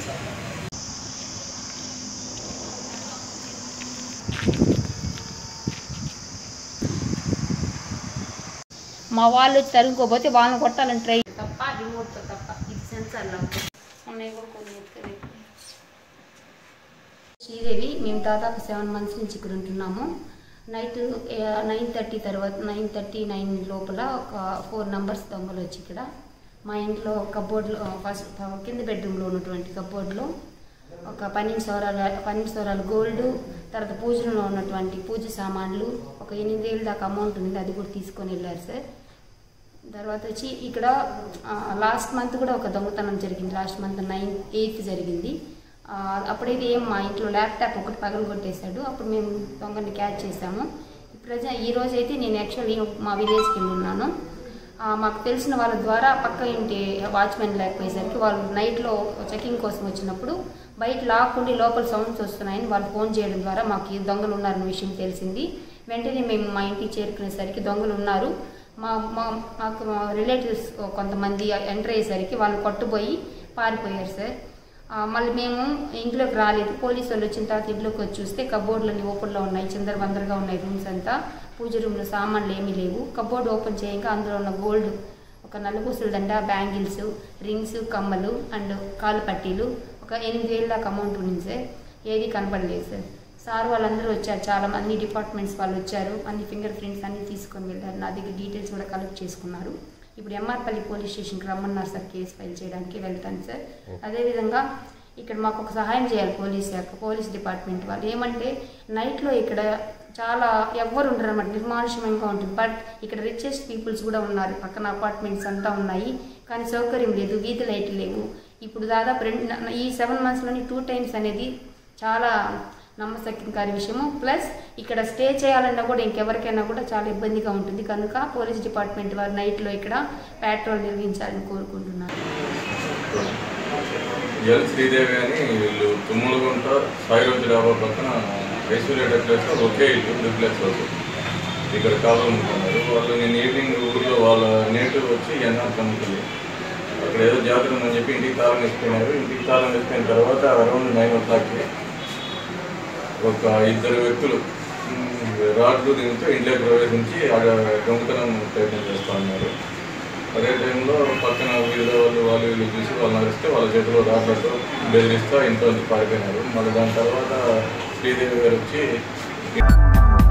మా వాళ్ళు వచ్చి తరుముకోపోతే వాళ్ళని కొట్టాలని ట్రై తప్ప రిమోట్తో తప్ప ఇది సెన్సార్లో ఉన్నాయి కూడా కొన్ని ఎత్తుకొని. శ్రీదేవి మేము దాదాపు సెవెన్ మంత్స్ నుంచి ఇక్కడ ఉంటున్నాము నైట్ నైన్ థర్టీ తర్వాత నైన్ థర్టీ నైన్ లోపల ఒక ఫోర్ నంబర్స్ దొంగలు వచ్చి ఇక్కడ మా ఇంట్లో కబోర్డ్లో ఫస్ట్ కింద బెడ్రూమ్లో ఉన్నటువంటి కబోర్డ్లో ఒక పన్నెండు సౌరాలు పన్నెండు సౌరాలు గోల్డ్ తర్వాత పూజలో ఉన్నటువంటి పూజ సామాన్లు ఒక ఎనిమిది వేలు దాకా అమౌంట్ ఉంది అది కూడా తీసుకొని వెళ్ళారు సార్ తర్వాత వచ్చి ఇక్కడ లాస్ట్ మంత్ కూడా ఒక దొంగతనం జరిగింది లాస్ట్ మంత్ నైన్ ఎయిత్ జరిగింది ఆ, అప్పుడైతే ఏం మా ఇంట్లో ల్యాప్టాప్ ఒకటి పగలు కొట్టేశాడు అప్పుడు మేము దొంగని క్యాచ్ చేసాము ప్రజెంట్ ఈ రోజు అయితే నేను యాక్చువల్లీ మా విలేజ్కి వెళ్ళి ఉన్నాను ఆ, మాకు తెలిసిన వాళ్ళ ద్వారా పక్క ఇంటి వాచ్మెన్ లేకపోయేసరికి వాళ్ళు నైట్లో చెకింగ్ కోసం వచ్చినప్పుడు బయట లాక్కుండి లోపల సౌండ్స్ వస్తున్నాయని వాళ్ళు ఫోన్ చేయడం ద్వారా మాకు ఈ దొంగలు ఉన్నారన్న విషయం తెలిసింది వెంటనే మేము మా ఇంటికి చేరుకునేసరికి దొంగలు ఉన్నారు మా మా మాకు మా రిలేటివ్స్ కొంతమంది ఎంటర్ అయ్యేసరికి వాళ్ళు కొట్టుపోయి పారిపోయారు సార్ ఆ, మళ్ళీ మేము ఇంట్లోకి రాలేదు పోలీసు వాళ్ళు వచ్చిన తర్వాత ఇంట్లోకి వచ్చి చూస్తే కబోర్డులన్నీ ఓపెన్లో ఉన్నాయి చిందరబందరగా ఉన్నాయి రూమ్స్ అంతా పూజ రూమ్లో సామాన్లు ఏమీ లేవు కబోర్డ్ ఓపెన్ చేయక అందులో ఉన్న గోల్డ్ ఒక నలుపూసల దండ బ్యాంగిల్స్ రింగ్స్ కమ్మలు అండ్ కాలు పట్టీలు ఒక ఎనిమిది వేల దాకా అమౌంట్ ఉంది సార్ ఏది కనపడలేదు సార్ సార్ వాళ్ళందరూ వచ్చారు చాలా మంది డిపార్ట్మెంట్స్ వాళ్ళు వచ్చారు అన్ని ఫింగర్ ప్రింట్స్ అన్ని తీసుకొని వెళ్ళారు నా దగ్గర డీటెయిల్స్ కూడా కలెక్ట్ చేసుకున్నారు ఇప్పుడు ఎంఆర్పల్లి పోలీస్ స్టేషన్కి రమ్మన్నారు సార్ కేసు ఫైల్ చేయడానికి వెళ్తాను సార్ అదేవిధంగా ఇక్కడ మాకు ఒక సహాయం చేయాలి పోలీస్ శాఖ పోలీస్ డిపార్ట్మెంట్ వాళ్ళు ఏమంటే నైట్లో ఇక్కడ చాలా ఎవ్వరు ఉండరు అనమాట నిర్మానుష్యంగా ఉంటుంది బట్ ఇక్కడ రిచెస్ట్ పీపుల్స్ కూడా ఉన్నారు పక్కన అపార్ట్మెంట్స్ అంతా ఉన్నాయి కానీ సౌకర్యం లేదు వీధి లైట్లు లేవు ఇప్పుడు దాదాపు రెండు ఈ సెవెన్ మంత్స్లోని టూ టైమ్స్ అనేది చాలా నమ్మశక్యంకారి విషయము ప్లస్ ఇక్కడ స్టే చేయాలన్నా కూడా ఇంకెవరికైనా కూడా చాలా ఇబ్బందిగా ఉంటుంది కనుక పోలీస్ డిపార్ట్మెంట్ వారు నైట్లో ఇక్కడ పెట్రోల్ నిర్వహించాలని కోరుకుంటున్నాను ఎల్ శ్రీదేవి అని వీళ్ళు తుమ్మలగుంట సాయిరోజు డాబా పక్కన ఐశ్వర్య డెక్లెస్లో ఒకే ఇల్లు డూప్లెక్స్ హౌస్ ఇక్కడ కావాలి ఉంటున్నారు వాళ్ళు నేను ఈవినింగ్ ఊర్లో వాళ్ళ నేటివ్ వచ్చి ఎన్ఆర్ కమ్ముతుంది అక్కడ ఏదో జాతర ఉందని చెప్పి ఇంటికి తాళం వేసుకున్నారు ఇంటికి తాళం వేసుకున్న తర్వాత అరౌండ్ నైన్ ఓ క్లాక్కి ఒక ఇద్దరు వ్యక్తులు మ్, రాడ్లు దీంతో ఇంట్లోకి ప్రవేశించి ఆడ దొంగతనం ప్రయత్నం చేస్తూ ఉన్నారు అదే టైంలో పక్కన వీధిలో వాళ్ళు వాళ్ళు వీళ్ళు చూసి వాళ్ళని అరిస్తే వాళ్ళ చేతిలో రాడ్లతో బెదిరిస్తూ ఇంట్లో నుంచి పారిపోయినారు మళ్ళీ దాని తర్వాత శ్రీదేవి గారు వచ్చి